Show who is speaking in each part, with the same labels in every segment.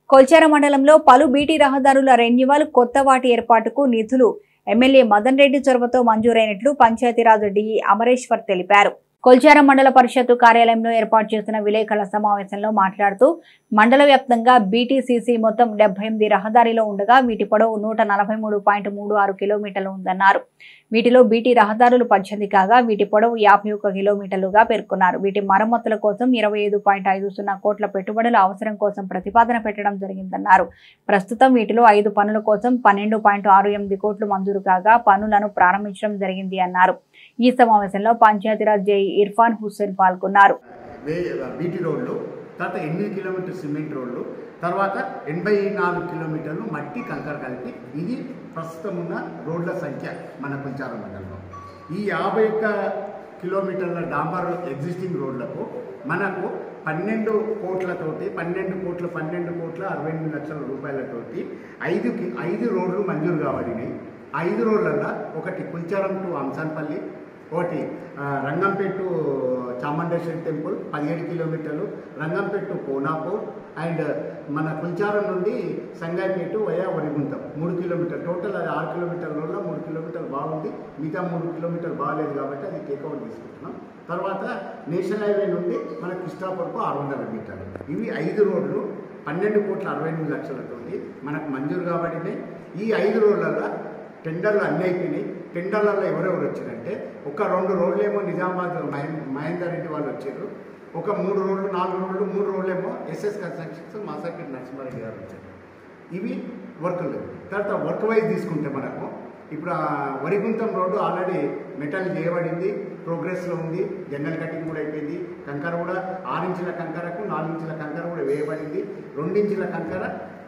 Speaker 1: కొల్చార మండలంలో పలు బీటీ రహదారుల రెన్యువల్ కొత్త వాటి ఏర్పాటుకు నిధులు ఎమ్మెల్యే మదన్ రెడ్డి చొరవతో మంజూరైనట్లు పంచాయతీరాజ్ డిఈ అమరేశ్వర్ తెలిపారు కొల్చార మండల పరిషత్తు కార్యాలయంలో ఏర్పాటు చేసిన విలేకరుల సమావేశంలో మాట్లాడుతూ మండల వ్యాప్తంగా బీటీసీసీ మొత్తం డెబ్బై ఎనిమిది రహదారిలో ఉండగా వీటి పొడవు నూట నలభై మూడు పాయింట్ మూడు ఆరు కిలోమీటర్లు ఉందన్నారు వీటిలో బీటీ రహదారులు పద్దెనిమిది కాగా వీటి పొడవు యాభై ఒక్క కిలోమీటర్లుగా పేర్కొన్నారు వీటి మరమ్మతుల కోసం ఇరవై ఐదు పాయింట్ ఐదు సున్నా కోట్ల పెట్టుబడుల అవసరం కోసం ప్రతిపాదన పెట్టడం జరిగిందన్నారు ప్రస్తుతం వీటిలో ఐదు పనుల కోసం పన్నెండు పాయింట్ ఆరు ఎనిమిది కోట్లు మంజూరు కాగా పనులను ప్రారంభించడం జరిగింది అన్నారు ఈ సమావేశంలో పంచాయతీరాజ్ జేఈ ఇర్ఫాన్ హుస్సేన్ పాల్గొన్నారు
Speaker 2: వే బీటీ రోడ్లు తర్వాత ఎనిమిది కిలోమీటర్ సిమెంట్ రోడ్లు తర్వాత ఎనభై నాలుగు కిలోమీటర్లు మట్టి కంకర కలిపి ఇది ప్రస్తుతం ఉన్న రోడ్ల సంఖ్య మన కొంచార మండలంలో ఈ యాభై ఒక్క కిలోమీటర్ల డాంబర్ ఎగ్జిస్టింగ్ రోడ్లకు మనకు పన్నెండు కోట్లతోటి పన్నెండు కోట్ల పన్నెండు కోట్ల అరవై ఎనిమిది లక్షల రూపాయలతోటి ఐదు కి- ఐదు రోడ్లు మంజూరు కాబడినాయి ఐదు రోడ్లల్లో ఒకటి కుల్చారం టు అంసాన్పల్లి ఒకటి ఆ, రంగంపేట టు చాముండేశ్వరి టెంపుల్ పదిహేడు కిలోమీటర్లు రంగంపేట టు కోనాపూర్ అండ్ మన కుల్చారం నుండి సంగాయిపేట వయా వరిగుంతం మూడు కిలోమీటర్ టోటల్ అది ఆరు కిలోమీటర్లలో మూడు కిలోమీటర్లు బాగుంది మిగతా మూడు కిలోమీటర్లు బాగాలేదు కాబట్టి అది టేక్అవుట్ తీసుకుంటున్నాం తర్వాత నేషనల్ హైవే నుండి మన కృష్ణాపూర్కు ఆరు వందల మీటర్లు ఇవి ఐదు రోడ్లు పన్నెండు కోట్ల అరవై ఎనిమిది లక్షలతోటి మనకు మంజూరు కాబడినాయి ఈ ఐదు రోడ్లలో టెండర్లు అన్నీ అయిపోయినాయి టెండర్లలో ఎవరెవరు వచ్చారంటే ఒక రెండు రోడ్లేమో నిజామాబాద్ మహే- మహేందర్ రెడ్డి వాళ్ళు వచ్చారు ఒక మూడు రోడ్లు నాలుగు రోడ్లు మూడు రోడ్లేమో ఎస్ఎస్ కన్స్ట్రక్షన్స్ మాసాపేట నరసింహారెడ్డి గారు వచ్చారు ఇవి వర్కులు తర్వాత వర్క్ వైజ్ తీసుకుంటే మనకు ఇప్పుడు ఆ వరిగుంతం రోడ్డు ఆల్రెడీ మెటల్ చేయబడింది ప్రోగ్రెస్లో ఉంది జనరల్ కటింగ్ కూడా అయిపోయింది కంకర కూడా ఆరించుల కంకరకు నాలుగించుల కంకర కూడా వేయబడింది రెండించుల కంకర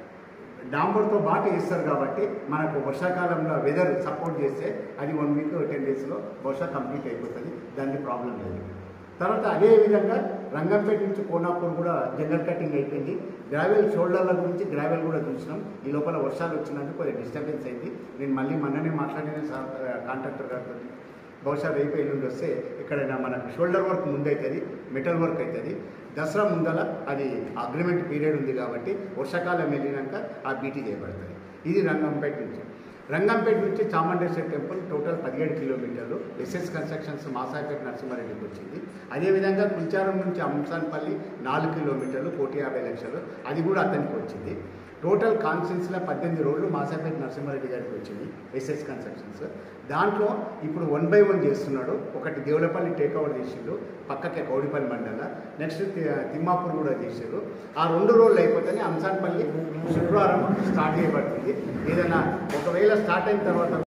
Speaker 2: డాంబర్తో బాటు వేస్తారు కాబట్టి మనకు వర్షాకాలంలో వెదర్ సపోర్ట్ చేస్తే అది వన్ వీక్ టెన్ డేస్లో బహుశా కంప్లీట్ అయిపోతుంది దానికి ప్రాబ్లం లేదు తర్వాత అదే విధంగా రంగంపేట నుంచి కోనాపూర్ కూడా జనరల్ కటింగ్ అయిపోయింది గ్రావెల్ షోల్డర్ల గురించి గ్రావెల్ కూడా చూసినాం ఈ లోపల వర్షాలు వచ్చినందుకు కొద్దిగా డిస్టర్బెన్స్ అయింది నేను మళ్ళీ మొన్ననే మాట్లాడిన సార్ కాంట్రాక్టర్ గారితో బహుశా రేపు ఎల్లుండి వస్తే ఎక్కడైనా మనకు షోల్డర్ వర్క్ ముందవుతుంది మెటల్ వర్క్ అవుతుంది దసరా ముందల అది అగ్రిమెంట్ పీరియడ్ ఉంది కాబట్టి వర్షాకాలం వెళ్ళినాక ఆ బీటీ చేయబడుతుంది ఇది రంగంపేట నుంచి రంగంపేట నుంచి చాముండేశ్వరి టెంపుల్ టోటల్ పదిహేడు కిలోమీటర్లు ఎస్ఎస్ కన్స్ట్రక్షన్స్ మాసాపేట నరసింహారెడ్డికి వచ్చింది అదేవిధంగా కుల్చారం నుంచి అంశాన్పల్లి నాలుగు కిలోమీటర్లు కోటి యాభై లక్షలు అది కూడా అతనికి వచ్చింది టోటల్ కాన్స్టిట్యున్సీలో పద్దెనిమిది రోడ్లు మాసాపేట నరసింహారెడ్డి గారికి వచ్చింది ఎస్ఎస్ కన్స్ట్రక్షన్స్ దాంట్లో ఇప్పుడు వన్ బై వన్ చేస్తున్నాడు ఒకటి దేవులపల్లి టేక్అవుట్ చేసిండు పక్కకే కౌడిపల్లి మండల నెక్స్ట్ తి- తిమ్మాపూర్ కూడా చేశారు ఆ రెండు రోజులు అయిపోతేనే అంశాన్పల్లి శుక్రవారం స్టార్ట్ చేయబడుతుంది ఏదైనా ఒకవేళ స్టార్ట్ అయిన తర్వాత